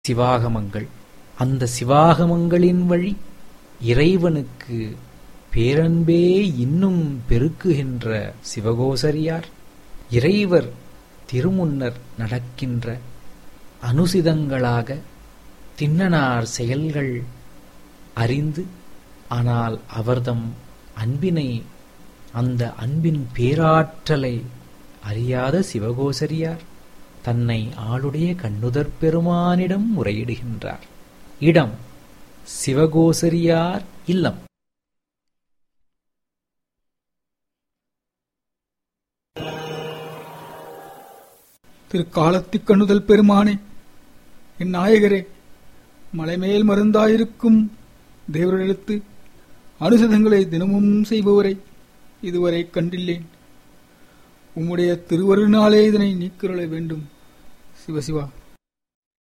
சிவாகமங்கள் அந்த சிவாகமங்களின் வழி இறைவனுக்கு பேரன்பே இன்னும் பெருக்குகின்ற சிவகோசரியார் இறைவர் திருமுன்னர் நடக்கின்ற அனுசிதங்களாக திண்ணனார் செயல்கள் அறிந்து ஆனால் அவர்தம் அன்பினை அந்த அன்பின் பேராற்றலை அறியாத சிவகோசரியார் தன்னை ஆளுடைய கண்ணுதற் பெருமானிடம் முறையிடுகின்றார் இடம் சிவகோசரியார் இல்லம் திரு காலத்திக் கண்ணுதல் பெருமானே என் நாயகரே மலைமேல் மருந்தாயிருக்கும் தேவரிடத்து அனுசதங்களை தினமும் செய்பவரை இதுவரை கண்டில்லேன் உம்முடைய திருவருளாலே இதனை நீக்கிருள வேண்டும் சிவசிவா